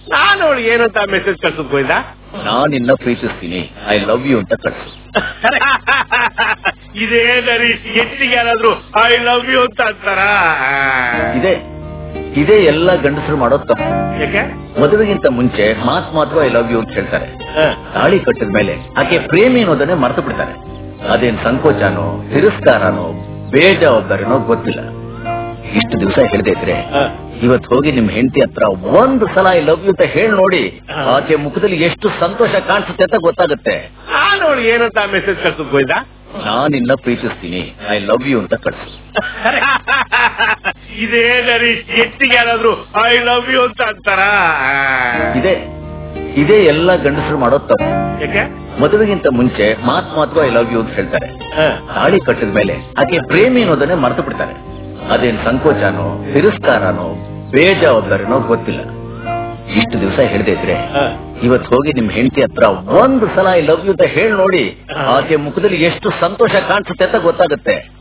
ನಾನು ಅವಳು ಏನಂತ ಮೆಸೇಜ್ ಕಳ್ಸದ್ ಗೋವಿಂದ ನಾನ್ ನಿನ್ನ ಪ್ರೀತಿಸ್ತೀನಿ ಐ ಲವ್ ಯು ಅಂತ ಕಳ್ಸು ಇದೇ ನರಿ ಹೆಚ್ಚಿಗೆ ಯಾರಾದ್ರೂ ಐ ಲವ್ ಯು ಅಂತ ಅಂತಾರ ಇದೇ ಇದೇ ಎಲ್ಲ ಗಂಡಸರು ಮಾಡೋ ತಪ್ಪು ಯಾಕೆ ಮದುವೆಗಿಂತ ಮುಂಚೆ ಮಾತ್ ಮಾತು ಐ ಲವ್ ಯು ಅಂತ ಹೇಳ್ತಾರೆ ಹ. ತಾಳಿ ಕಟ್ಟಿದ ಮೇಲೆ ಆಕೆ ಪ್ರೇಮಿ ಅನ್ನೋದನ್ನೇ ಮರೆತು ಬಿಡ್ತಾರೆ ಅದೇನ್ ಸಂಕೋಚನೋ ತಿರಸ್ಕಾರನೋ ಬೇಜವಾಬ್ದಾರಿನೋ ಗೊತ್ತಿಲ್ಲ ಇಷ್ಟು ದಿವಸ ಹೇಳ್ದೆ ಇದ್ರೆ ಹ. ಇವತ್ ಹೋಗಿ ನಿಮ್ ಹೆಂಡತಿ ಹತ್ರ ಒಂದ್ ಸಲ ಐ ಲವ್ ಯು ಅಂತ ಹೇಳಿ ನೋಡಿ ಹ. ಆಕೆ ಮುಖದಲ್ಲಿ ಎಷ್ಟು ಸಂತೋಷ ಕಾಣಿಸುತ್ತೆ ಅಂತ ಗೊತ್ತಾಗುತ್ತೆ ನಾನು ಅವಳು ಏನಂತ ಮೆಸೇಜ್ ಕಳ್ಸದ್ ಗೋವಿಂದ ನಾನ್ ನಿನ್ನ ಪ್ರೀತಿಸ್ತೀನಿ ಐ ಲವ್ ಯು ಅಂತ ಕಳ್ಸು ಇದೇ ನರಿ ಹೆಚ್ಚಿಗೆ ಯಾರಾದ್ರೂ ಐ ಲವ್ ಯು ಅಂತ ಅಂತಾರ ಇದೇ ಇದೇ ಎಲ್ಲ ಗಂಡಸರು ಮಾಡೋ ತಪ್ಪು ಯಾಕೆ ಮದುವೆಗಿಂತ ಮುಂಚೆ ಮಾತ್ ಮಾತು ಐ ಲವ್ ಯು ಅಂತ ಹೇಳ್ತಾರೆ ಹ. ತಾಳಿ ಕಟ್ಟಿದ ಮೇಲೆ ಆಕೆ ಪ್ರೇಮಿ ಅನ್ನೋದನ್ನೇ ಮರೆತು ಬಿಡ್ತಾರೆ ಅದೇನ್ ಸಂಕೋಚನೋ ತಿರಸ್ಕಾರನೋ ಬೇಜವಾಬ್ದಾರಿನೋ ಗೊತ್ತಿಲ್ಲ ಇಷ್ಟು ದಿವಸ ಹೇಳ್ದೆ ಇದ್ರೆ ಹ. ಇವತ್ ಹೋಗಿ ನಿಮ್ ಹೆಂಡತಿ ಹತ್ರ ಒಂದ್ ಸಲ ಐ ಲವ್ ಯು ಅಂತ ಹೇಳಿ ನೋಡಿ ಹ. ಆಕೆ ಮುಖದಲ್ಲಿ ಎಷ್ಟು ಸಂತೋಷ ಕಾಣಿಸುತ್ತೆ ಅಂತ ಗೊತ್ತಾಗುತ್ತೆ